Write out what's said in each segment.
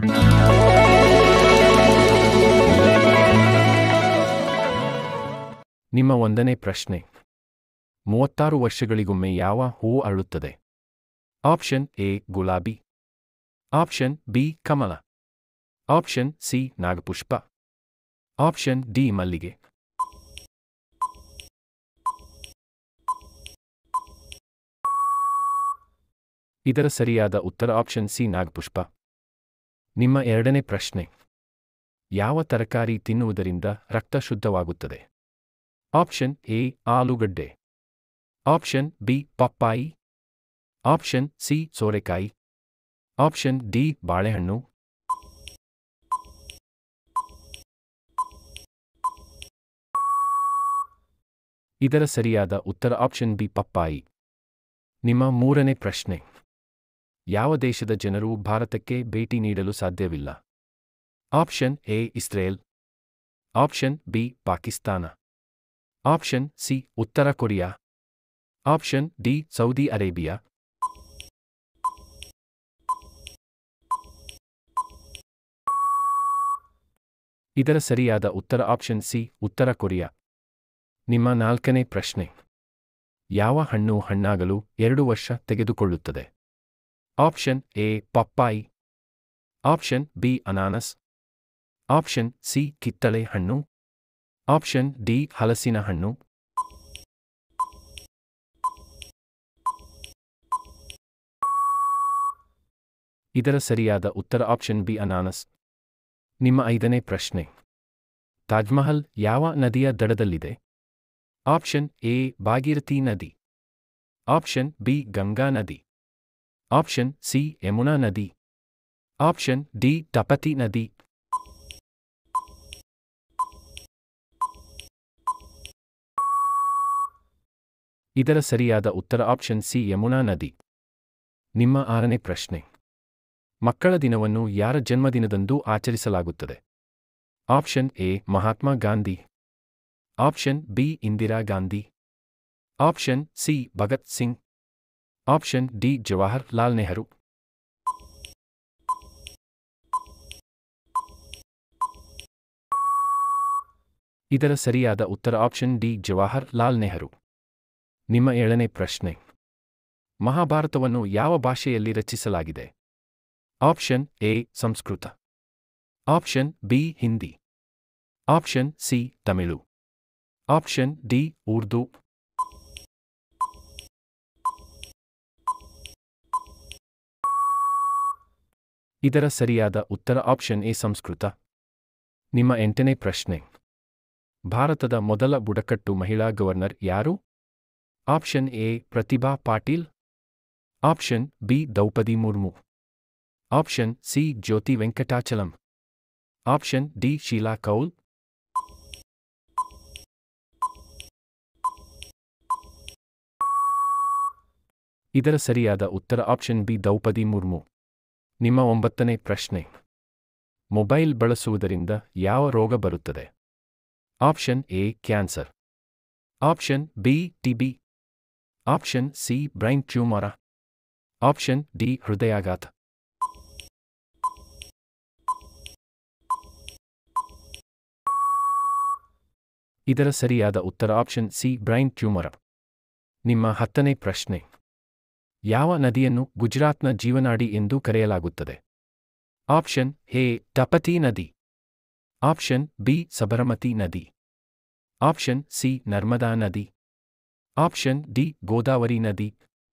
ನಿಮ್ಮ ಒಂದನೇ ಪ್ರಶ್ನೆ ಮೂವತ್ತಾರು ವರ್ಷಗಳಿಗೊಮ್ಮೆ ಯಾವ ಹೂವು ಅರಳುತ್ತದೆ ಆಪ್ಷನ್ ಎ ಗುಲಾಬಿ ಆಪ್ಷನ್ ಬಿ ಕಮಲ ಆಪ್ಷನ್ ಸಿ ನಾಗಪುಷ್ಪ ಆಪ್ಷನ್ ಡಿ ಮಲ್ಲಿಗೆ ಇದರ ಸರಿಯಾದ ಉತ್ತರ ಆಪ್ಷನ್ ಸಿ ನಾಗಪುಷ್ಪ ನಿಮ್ಮ ಎರಡನೇ ಪ್ರಶ್ನೆ ಯಾವ ತರಕಾರಿ ತಿನ್ನುವುದರಿಂದ ರಕ್ತ ಶುದ್ಧವಾಗುತ್ತದೆ ಆಪ್ಷನ್ ಎ ಆಲೂಗಡ್ಡೆ ಆಪ್ಷನ್ ಬಿ ಪಪ್ಪಾಯಿ ಆಪ್ಷನ್ ಸಿ ಸೋರೆಕಾಯಿ ಆಪ್ಷನ್ ಡಿ ಬಾಳೆಹಣ್ಣು ಇದರ ಸರಿಯಾದ ಉತ್ತರ ಆಪ್ಷನ್ ಬಿ ಪಪ್ಪಾಯಿ ನಿಮ್ಮ ಮೂರನೇ ಪ್ರಶ್ನೆ ಯಾವ ದೇಶದ ಜನರು ಭಾರತಕ್ಕೆ ಭೇಟಿ ನೀಡಲು ಸಾಧ್ಯವಿಲ್ಲ option A Israel option B Pakistan option C ಉತ್ತರ Korea option D Saudi Arabia ಇದರ ಸರಿಯಾದ ಉತ್ತರ ಆಪ್ಷನ್ ಸಿ ಉತ್ತರ ಕೊರಿಯಾ ನಿಮ್ಮ ನಾಲ್ಕನೇ ಪ್ರಶ್ನೆ ಯಾವ ಹಣ್ಣು ಹಣ್ಣಾಗಲು ಎರಡು ವರ್ಷ ತೆಗೆದುಕೊಳ್ಳುತ್ತದೆ ಆಪ್ಷನ್ ಎ ಪಪ್ಪಾಯಿ ಆಪ್ಷನ್ ಬಿ ಅನಾನಸ್ ಆಪ್ಷನ್ ಸಿ ಕಿತ್ತಳೆ ಹಣ್ಣು ಆಪ್ಷನ್ ಡಿ ಹಲಸಿನ ಹಣ್ಣು ಇದರ ಸರಿಯಾದ ಉತ್ತರ ಆಪ್ಷನ್ ಬಿ ಅನಾನಸ್ ನಿಮ್ಮ ಐದನೇ ಪ್ರಶ್ನೆ ತಾಜ್ಮಹಲ್ ಯಾವ ನದಿಯ ದಡದಲ್ಲಿದೆ ಆಪ್ಷನ್ ಎ ಭಾಗೀರಥಿ ನದಿ ಆಪ್ಷನ್ ಬಿ ಗಂಗಾ ನದಿ ಆಪ್ಷನ್ ಸಿ ಯಮುನಾ ನದಿ ಆಪ್ಷನ್ ಡಿ ತಪತಿ ನದಿ ಇದರ ಸರಿಯಾದ ಉತ್ತರ ಆಪ್ಷನ್ ಸಿ ಯಮುನಾ ನದಿ ನಿಮ್ಮ ಆರನೇ ಪ್ರಶ್ನೆ ಮಕ್ಕಳ ದಿನವನ್ನು ಯಾರ ಜನ್ಮದಿನದಂದು ಆಚರಿಸಲಾಗುತ್ತದೆ option A Mahatma Gandhi option B Indira Gandhi option C Bhagat Singh option D Jawahar Lal Nehru ಇದರ ಸರಿಯಾದ ಉತ್ತರ ಆಪ್ಷನ್ ಡಿ ಜವಾಹರ್ ಲಾಲ್ ನೆಹರು ನಿಮ್ಮ ಏಳನೇ ಪ್ರಶ್ನೆ ಮಹಾಭಾರತವನ್ನು ಯಾವ ಭಾಷೆಯಲ್ಲಿ ರಚಿಸಲಾಗಿದೆ option A Sanskrit option B Hindi option C Tamil option D Urdu ಇದರ ಸರಿಯಾದ ಉತ್ತರ ಆಪ್ಷನ್ ಎ ಸಂಸ್ಕೃತ ನಿಮ್ಮ ಎಂಟನೇ ಪ್ರಶ್ನೆ ಭಾರತದ ಮೊದಲ ಬುಡಕಟ್ಟು ಮಹಿಳಾ ಗವರ್ನರ್ ಯಾರು option A Pratibha Patil option B Droupadi Murmu option C Jyoti Venkatachalam option D Sheila Kaul ಇದರ ಸರಿಯಾದ ಉತ್ತರ ಆಪ್ಷನ್ ಬಿ ದ್ರೌಪದಿ ಮುರ್ಮು ನಿಮ್ಮ ಒಂಬತ್ತನೇ ಪ್ರಶ್ನೆ ಮೊಬೈಲ್ ಬಳಸುವುದರಿಂದ ಯಾವ ರೋಗ ಬರುತ್ತದೆ option A cancer option B TB option C brain tumour option D ಹೃದಯಾಘಾತ ಇದರ ಸರಿಯಾದ ಉತ್ತರ ಆಪ್ಷನ್ ಸಿ ಬ್ರೈನ್ ಟ್ಯೂಮರ ನಿಮ್ಮ ಹತ್ತನೇ ಪ್ರಶ್ನೆ ಯಾವ ನದಿಯನ್ನು ಗುಜರಾತ್ನ ಜೀವನಾಡಿ ಎಂದು ಕರೆಯಲಾಗುತ್ತದೆ ಆಪ್ಷನ್ ಎ ತಪತಿ ನದಿ ಆಪ್ಷನ್ ಬಿ ಸಬರಮತಿ ನದಿ ಆಪ್ಷನ್ ಸಿ ನರ್ಮದಾ ನದಿ ಆಪ್ಷನ್ ಡಿ ಗೋದಾವರಿ ನದಿ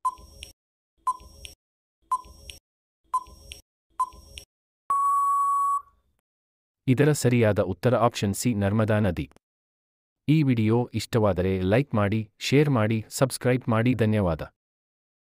ಇದರ ಸರಿಯಾದ ಉತ್ತರ ಆಪ್ಷನ್ ಸಿ ನರ್ಮದಾ ನದಿ ಈ ವಿಡಿಯೋ ಇಷ್ಟವಾದರೆ ಲೈಕ್ ಮಾಡಿ ಶೇರ್ ಮಾಡಿ ಸಬ್ಸ್ಕ್ರೈಬ್ ಮಾಡಿ ಧನ್ಯವಾದ